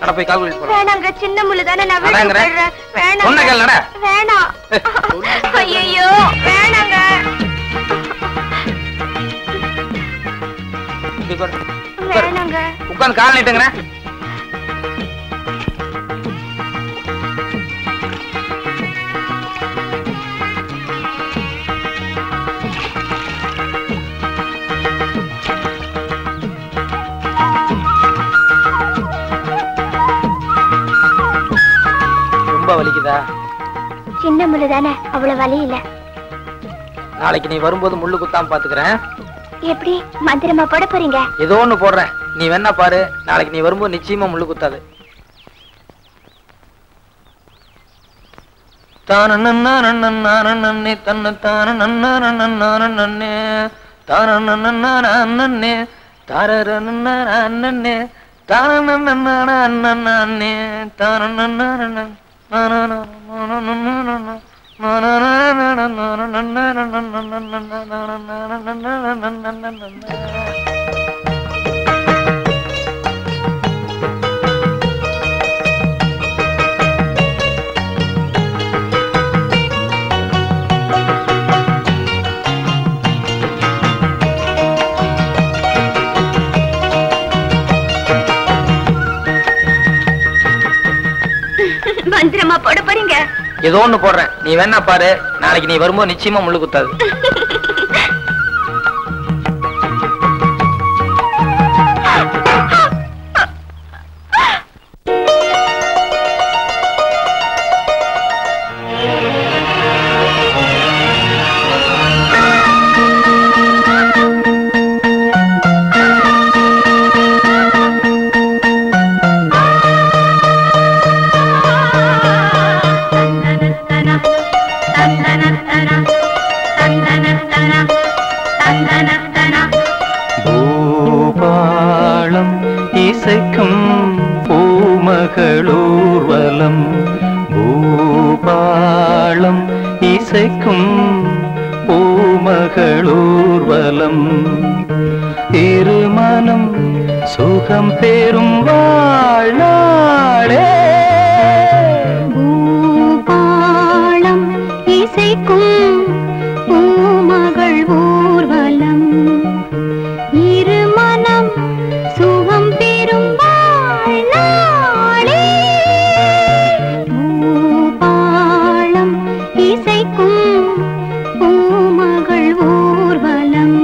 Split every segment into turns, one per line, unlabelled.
நட போய் கால்குலேட் போலாம்
வேணாங்க சின்ன முள்ளு தானே நான் விட்டு
அதாங்கறேன்.
போயிடுறேன். வேணாங்க.
சொன்ன கேள் நட
வேணாம் ஐயோ வேணாங்க
இங்க உட்காரு. உட்காரு.
வேணாங்க
உட்கார்ந்து கால் நீட்டுங்கிறேன் ரொம்ப வலிக்குதா
சின்ன முள்ளு தானே அவ்வளவு வலி இல்ல
நாளைக்கு நீ வரும்போது முள்ளு குத்தாம பாத்துக்கிறேன்
எப்படி மந்திரமா போட போறீங்க
ஏதோ ஒண்ணு போடுறேன் நீ வேணா பாரு நாளைக்கு நீ வரும்போது நிச்சயமா முள்ளு குத்தாது தான நன்னா நன்னா நன்னே தன்ன தான நன்னா நன்னா நன்னே தான நன்னா நன்னே தாரர நன்னா நன்னே தான நன்னா நன்னே தான நன்னா
மந்திரமா போட போறீங்க
ஏதோ ஒண்ணு போடுறேன் நீ வேணா பாரு நாளைக்கு நீ வரும்போது நிச்சயமா முள்ளு குத்தாது
பூபாளம் இசைக்கும் பூமகளூர்வலம் பூபாளம் இசைக்கும் பூமகளூர்வலம் திருமணம் சுகம் பெறும் வாழ்நாளே
பூபாளம் இசைக்கும் பூமகள் ஊர்வலம் இருமனம் சுகம் பெறும் வாழ்நாளே பூபாளம் இசைக்கும் பூமகள் ஊர்வலம்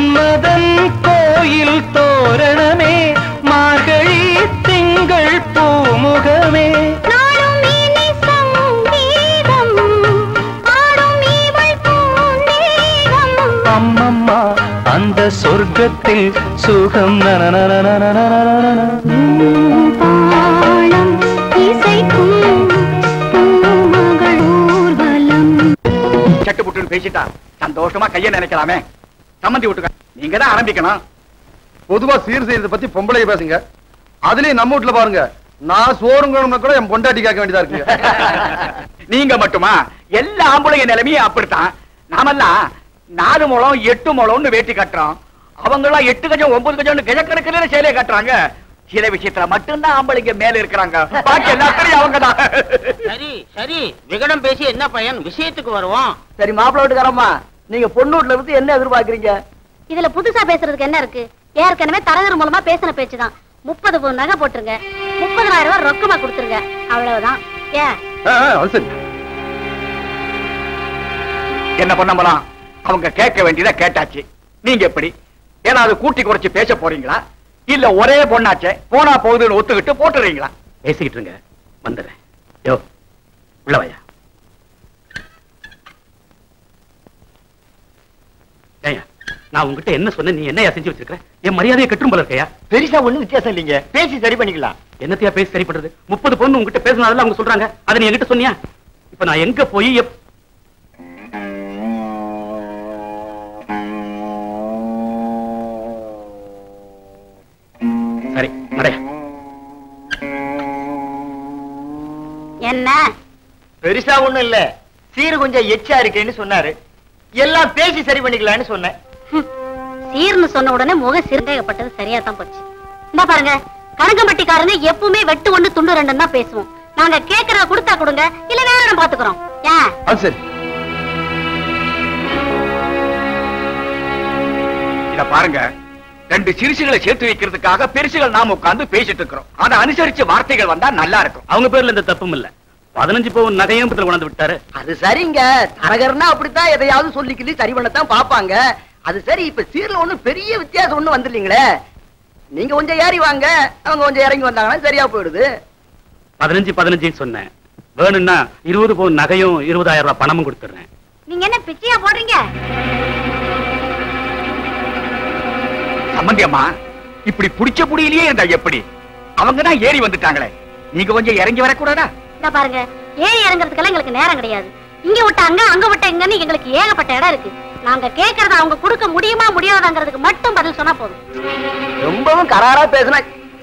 மன்மதன் கோயில் தோரணமே மார்கழி திங்கள் பூமுகமே
நாளும் இனி சங்கீதம் பாடும் இவள் பூந்தேகம்
அம்மம்மா அந்த சொர்க்கத்தில் சுகம் நனநனநனநனநனநன.
பாலம் இசைக்கும் பூமகள் ஊர்வலம்
சட்டு புட்டுன்னு பேசிட்டா சந்தோஷமா கைய நினைக்கலாமே சம்மந்தி விட்டுக்க நீங்க தான் ஆரம்பிக்கணும்
பொதுவா சீர் செய்யறத பத்தி பொம்பளைய பேசுங்க அதுலயும் நம்ம வீட்டுல பாருங்க நான் சோறுங்கணும்னா கூட என் பொண்டாட்டி கேட்க வேண்டியதா இருக்கு
நீங்க மட்டுமா எல்லா ஆம்பளைங்க நிலைமையும் அப்படித்தான் நாமெல்லாம் நாலு முழம் எட்டு முழம்னு வேட்டி கட்டுறோம் அவங்க எல்லாம் எட்டு கஜம் ஒன்பது கஜம்னு கிழக்கணக்கில் சேலையை கட்டுறாங்க சில விஷயத்துல மட்டும்தான் ஆம்பளைங்க மேல இருக்கிறாங்க பாக்கி எல்லாத்துலயும் அவங்க தான்
சரி சரி விகடம் பேசி என்ன பயன் விஷயத்துக்கு வருவோம்
சரி மாப்பிள்ள வீட்டுக்காரம்மா நீங்க பொண்ணு வீட்டுல இருந்து என்ன எதிர்பார்க்கறீங்க
இதுல புதுசா பேசுறதுக்கு என்ன இருக்கு ஏற்கனவே தலைவர் மூலமா பேசின பேச்சுதான் முப்பது பவுன் நகை போட்டுருங்க முப்பதாயிரம் ரூபாய் ரொக்கமா கொடுத்துருங்க அவ்வளவுதான் ஏன்
ஆ, ஆ, அது சரி
என்ன பண்ணலாம் அவங்க கேட்க வேண்டியதை கேட்டாச்சு நீங்க எப்படி ஏதாவது கூட்டி குறைச்சு பேச போறீங்களா இல்ல ஒரே பொண்ணாச்சே போனா போகுதுன்னு ஒத்துக்கிட்டு போட்டுறீங்களா பேசிக்கிட்டு இருங்க வந்துடுறேன் யோ உள்ள வையா ஏய்யா, நான் உங்ககிட்ட என்ன சொன்னேன் நீ என்னையா செஞ்சு வச்சிருக்க என் மரியாதையை கெட்டும் போல இருக்கையா
பெருசா ஒண்ணும் வித்தியாசம் இல்லைங்க பேசி சரி பண்ணிக்கலாம்
என்னத்தையா பேசி சரி பண்றது முப்பது பொண்ணு உங்ககிட்ட பேசினால அவங்க சொல்றாங்க அதை நீ என்கிட்ட சொன்னியா இப்ப நான் எங்க போய் எப்- சரி நடைய
என்ன
பெருசா ஒண்ணும் இல்ல சீர் கொஞ்சம் எச்சா இருக்கேன்னு சொன்னாரு எல்லாம் பேசி சரி பண்ணிக்கலாம்னு சொன்னேன்
ஹம். சீர்னு சொன்ன உடனே முகம் சிறுந்தேகப்பட்டது சரியா தான் போச்சு இந்த பாருங்க கணக்கம்பட்டிக்காரங்க எப்பவுமே வெட்டு ஒண்ணு துண்டு ரெண்டு தான் பேசுவோம் நாங்க கேக்குறத கொடுத்தா கொடுங்க இல்ல வேற இடம் பாத்துக்கிறோம் ஏன்
அது சரி
இத பாருங்க ரெண்டு சிறுசுகளை சேர்த்து வைக்கிறதுக்காக பெருசுகள் நாம உட்கார்ந்து பேசிட்டு இருக்கிறோம் அதை அனுசரிச்சு வார்த்தைகள் வந்தா நல்லா இருக்கும் அவங்க பேர்ல எந்த தப்பும் இல்ல பதினஞ்சு பவுன் நகையும் பத்திரம் கொண்டாந்து விட்டாரு
அது சரிங்க தரகர்னா அப்படித்தான் எதையாவது சொல்லிக்கிள்ளி சரி பண்ணத்தான் பாப்பாங்க அது சரி இப்ப சீர்ல ஒண்ணும் பெரிய வித்தியாசம் ஒண்ணும் வந்துடலீங்களே நீங்க கொஞ்சம் ஏறி வாங்க அவங்க கொஞ்சம் இறங்கி வந்தாங்கன்னா சரியா போயிடுது
பதினஞ்சு பதினஞ்சுன்னு சொன்னேன் வேணும்னா இருபது பவுன் நகையும் இருபதாயிரம் ரூபாய் பணமும் கொடுத்துறேன்
நீங்க என்ன பிச்சையா போடுறீங்க
சம்பந்தி அம்மா இப்படி புடிச்ச புடியிலேயே இருந்தா எப்படி அவங்க தான் ஏறி வந்துட்டாங்களே நீங்க கொஞ்சம் இறங்கி வரக்கூடாதா
இந்த பாருங்க ஏன் இறங்குறதுக்கெல்லாம் எங்களுக்கு நேரம் கிடையாது இங்க விட்டாங்க அங்க விட்டாங்கன்னு எங்களுக்கு ஏகப்பட்ட இடம் இருக்கு நாங்க கேக்குறத அவங்க கொடுக்க முடியுமா முடியாதாங்கிறதுக்கு மட்டும் பதில் சொன்னா போதும்
ரொம்பவும் கராரா பேசினா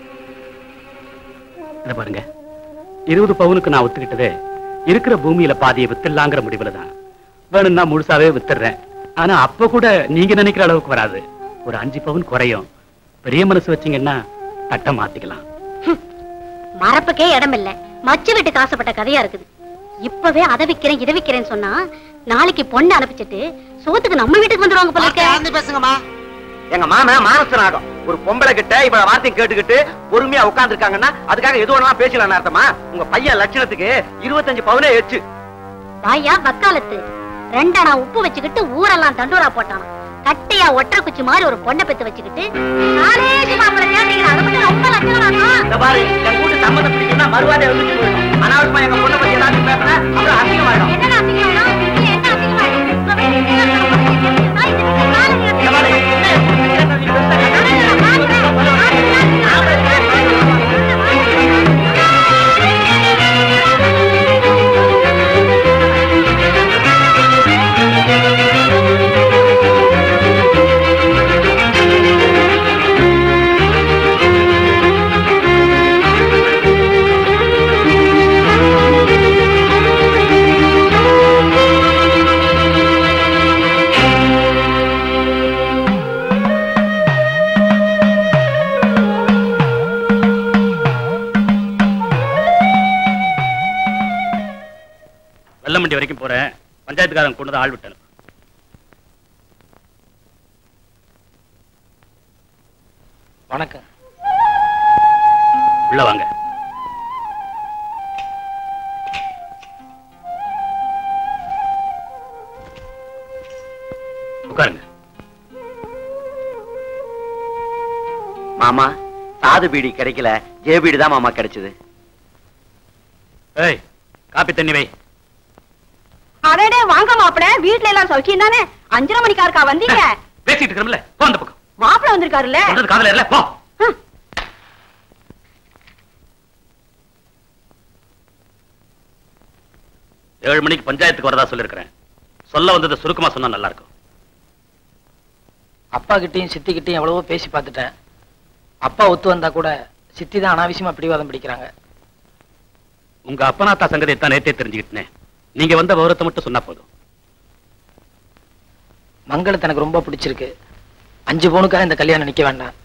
இத பாருங்க இருபது பவுனுக்கு நான் ஒத்துக்கிட்டதே இருக்கிற பூமியில பாதியை வித்துடலாங்கிற முடிவுல தான் வேணும்னா முழுசாவே வித்துடுறேன் ஆனா அப்ப கூட நீங்க நினைக்கிற அளவுக்கு வராது ஒரு அஞ்சு பவுன் குறையும் பெரிய மனசு வச்சீங்கன்னா தட்டம் மாத்திக்கலாம்
மரப்புக்கே இடம் இல்ல மச்சு வீட்டுக்கு ஆசைப்பட்ட கதையா இருக்குது இப்பவே அதை விக்கிறேன் இதை விக்கிறேன்னு சொன்னா நாளைக்கு பொண்ணு அனுப்பிச்சிட்டு சோத்துக்கு நம்ம வீட்டுக்கு வந்துருவாங்க போல இருக்க
பேசுங்கம்மா
எங்க மாமன் மானசனாகும் ஒரு பொம்பளை கிட்ட இவ்வளவு வார்த்தையும் கேட்டுக்கிட்டு பொறுமையா உட்கார்ந்து இருக்காங்கன்னா அதுக்காக எது வேணாலும் பேசலாம் அர்த்தமா உங்க பையன் லட்சணத்துக்கு இருபத்தஞ்சு பவுனே எச்சு
வாயா வக்காலத்து ரெண்டனா உப்பு வச்சுக்கிட்டு ஊரெல்லாம் தண்டூரா போட்டான் கட்டையா ஒற்றை குச்சி மாதிரி ஒரு பொண்ணை பெத்து வச்சுக்கிட்டு காலேஜ் மாப்பிள்ளை கேட்டீங்களா அது மட்டும் ரொம்ப லட்சணம்
இந்த பாரு என் கூட்டு சம்மந்தம் பிடிக்கும்னா மறுவாதை எழுந்துட்டு போயிடும் அனாவசியமா எங்க பொண்ணை பத்தி ஏதாவது பேசுனா அப்புறம் அசிங்கமாயிடும்
என்ன அசிங்கம் இல்ல என்ன அசிங்கம் இப்பவே நீங்க நான் இந்த வீட்டுல காலை
இந்த பாரு, என்ன என் பொண்ணு கேட்டா நீ பெருசா
வெள்ளமண்டி வரைக்கும் போறேன் பஞ்சாயத்துக்காரன் கொண்டு வந்து ஆள் விட்டேன்
வணக்கம்
உள்ள வாங்க உட்காருங்க
மாமா சாது பீடி கிடைக்கல ஜே பீடி தான் மாமா கிடைச்சது
ஏய் காப்பி தண்ணி வை
அடடே வாங்க மாப்பிள வீட்ல எல்லாம் சௌக்கியம் தானே அஞ்சரை மணிக்காருக்கா வந்தீங்க
பேசிட்டு இருக்கிறோம்ல போ அந்த பக்கம்
மாப்பிள வந்திருக்காருல்ல
சொல்றது காதல இல்ல போ
ஹம்.
ஏழு மணிக்கு பஞ்சாயத்துக்கு வரதா சொல்லிருக்கிறேன் சொல்ல வந்ததை சுருக்கமா சொன்னா நல்லா இருக்கும்
அப்பா கிட்டயும் சித்தி கிட்டயும் எவ்வளவோ பேசி பார்த்துட்டேன் அப்பா ஒத்து வந்தா கூட சித்தி தான் அனாவசியமா பிடிவாதம் பிடிக்கிறாங்க
உங்க அப்பனாத்தா சங்கதியை தான் நேத்தே தெரிஞ்சுக்கிட்டேன் நீங்க வந்த விவரத்தை மட்டும் சொன்னா போதும்
மங்களத்தை எனக்கு ரொம்ப பிடிச்சிருக்கு அஞ்சு பவுனுக்காக இந்த கல்யாணம் நிக்க வேண்டாம்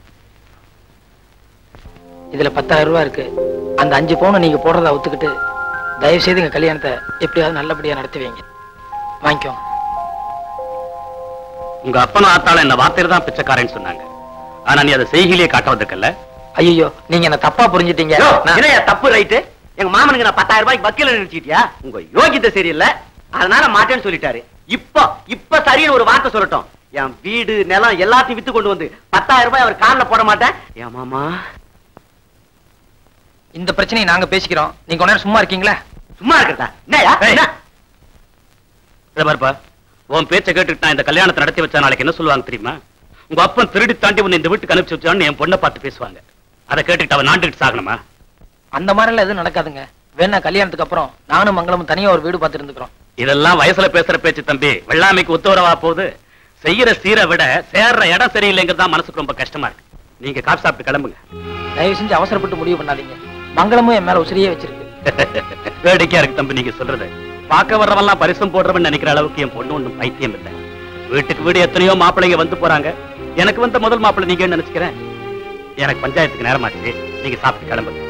இதுல பத்தாயிரம் ரூபாய் இருக்கு அந்த அஞ்சு பவுனை நீங்க போடுறதா ஒத்துக்கிட்டு தயவு செய்து எங்க கல்யாணத்தை எப்படியாவது நல்லபடியா நடத்தி வைங்க வாங்கிக்கோங்க
உங்க அப்பனும் ஆத்தாள என்ன வார்த்தையில தான் பிச்சைக்காரன்னு சொன்னாங்க ஆனா நீ அதை செய்கையிலேயே காட்ட வந்திருக்கல
ஐயோ நீங்க என்ன தப்பா புரிஞ்சிட்டீங்க நான்-
என்னையா தப்பு ரைட்டு எங்க மாமனுக்கு நான் பத்தாயிரம் ரூபாய்க்கு வக்கீல நினைச்சிட்டியா உங்க யோகிதை சரியில்லை அதனால மாட்டேன்னு சொல்லிட்டாரு இப்போ இப்ப சரின்னு ஒரு வார்த்தை சொல்லட்டும் என் வீடு நிலம் எல்லாத்தையும் வித்து கொண்டு வந்து பத்தாயிரம் ரூபாய் அவர் கால்ல போட மாட்டேன் ஏன் மாமா
இந்த பிரச்சனையை நாங்க பேசிக்கிறோம் நீங்க கொஞ்ச நேரம் சும்மா இருக்கீங்களா
சும்மா இருக்கிறதா என்னயா
ஏய்.
என்ன?
இதை பாருப்பா உன் பேச்சை கேட்டுட்டு நான் இந்த கல்யாணத்தை நடத்தி வச்சா நாளைக்கு என்ன சொல்லுவாங்க தெரியுமா உங்க அப்பன் திருடி தாண்டி உன்னை இந்த வீட்டுக்கு அனுப்பிச்சு வச்சான்னு என் பொண்ணை பார்த்து பேசுவாங்க அதை கேட்டுட்டு அவன் நாண்டுகிட்டு சாகணுமா
அந்த மாதிரி எல்லாம் எதுவும் நடக்காதுங்க வேணா கல்யாணத்துக்கு அப்புறம் நானும் மங்களமும் தனியா ஒரு வீடு பார்த்து இருந்துக்கிறோம்
இதெல்லாம் வயசுல பேசுற பேச்சு தம்பி வெள்ளாமைக்கு ஒத்து வரவா போகுது செய்யற சீரை விட சேர்ற இடம் சரியில்லைங்கிறது தான் மனசுக்கு ரொம்ப கஷ்டமா இருக்கு நீங்க காப்பி சாப்பிட்டு கிளம்புங்க
தயவு செஞ்சு அவசரப்பட்டு முடிவு பண்ணாதீங்க மங்களமும் என் மேல உசிரியே வச்சிருக்கு
வேடிக்கையா இருக்கு தம்பி நீங்க சொல்றது பார்க்க வர்றவெல்லாம் பரிசம் போடுறவன் நினைக்கிற அளவுக்கு என் பொண்ணு ஒண்ணும் பைத்தியம் இல்லை வீட்டுக்கு வீடு எத்தனையோ மாப்பிள்ளைங்க வந்து போறாங்க எனக்கு வந்த முதல் மாப்பிள்ளை நீங்க நினைச்சுக்கிறேன் எனக்கு பஞ்சாயத்துக்கு நேரமாச்சு நீங்க சாப்பிட்டு கிளம்புங்க